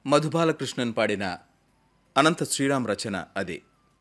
మధుబాలకృష్ణన్ పాడిన అనంత శ్రీరామ్ రచన అది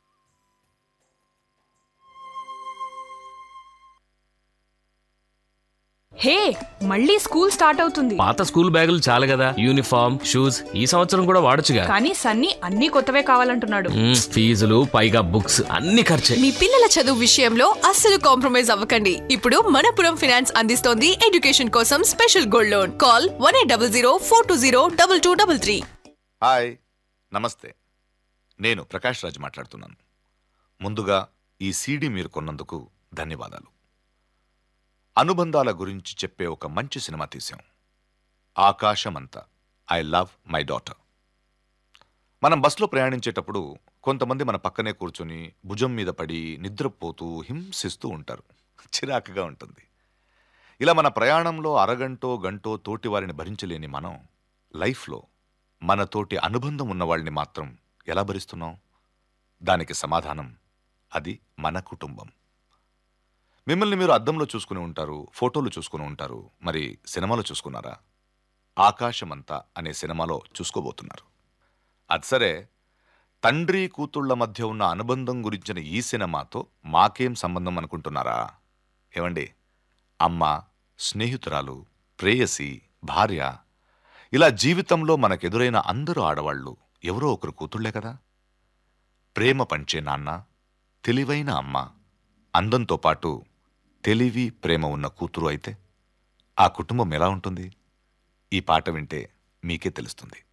హే మళ్ళీ స్కూల్ స్టార్ట్ అవుతుంది పాత స్కూల్ బ్యాగులు చాలు కదా యూనిఫామ్ షూస్ ఈ సంవత్సరం కూడా వాడొచ్చుగా కానీ సన్నీ అన్ని కొత్తవే కావాలంటున్నాడు మ్మ్, ఫీజులు పైగా బుక్స్ అన్ని ఖర్చే మీ పిల్లల చదువు విషయంలో అస్సలు కాంప్రమైజ్ అవ్వకండి ఇప్పుడు మనపురం ఫైనాన్స్ అందిస్తోంది ఎడ్యుకేషన్ కోసం special gold loan call one eight double zero four two zero double two double three hi నమస్తే నేను ప్రకాష్ రాజ్ మాట్లాడుతున్నాను ముందుగా ఈ సీడీ మీరు కొన్నందుకు ధన్యవాదాలు అనుబంధాల గురించి చెప్పే ఒక మంచి సినిమా తీశాం ఆకాశమంతా ఐ లవ్ మై డాటర్ మనం బస్సులో ప్రయాణించేటప్పుడు కొంతమంది మన పక్కనే కూర్చొని భుజం మీద పడి నిద్రపోతూ హింసిస్తూ ఉంటారు చిరాకుగా ఉంటుంది ఇలా మన ప్రయాణంలో అరగంటో గంటో తోటి వారిని భరించలేని మనం లైఫ్లో మన తోటి అనుబంధం ఉన్న వాళ్ళని మాత్రం ఎలా భరిస్తున్నాం దానికి సమాధానం అది మన కుటుంబం మిమ్మల్ని మీరు అద్దంలో చూసుకుని ఉంటారు ఫోటోలు చూసుకుని ఉంటారు మరి సినిమాలో చూసుకున్నారా ఆకాశమంతా అనే సినిమాలో చూసుకోబోతున్నారు అది సరే తండ్రి కూతుళ్ల మధ్య ఉన్న అనుబంధం గురించిన ఈ సినిమాతో మాకేం సంబంధం అనుకుంటున్నారా ఏమండి అమ్మ స్నేహితురాలు ప్రేయసి భార్య ఇలా జీవితంలో మనకెదురైన అందరూ ఆడవాళ్ళు ఎవరో ఒకరు కూతుళ్లే కదా ప్రేమ పంచే నాన్న తెలివైన అమ్మ అందంతో పాటు తెలివి ప్రేమ ఉన్న కూతురు అయితే ఆ కుటుంబం ఎలా ఉంటుంది ఈ పాట వింటే మీకే తెలుస్తుంది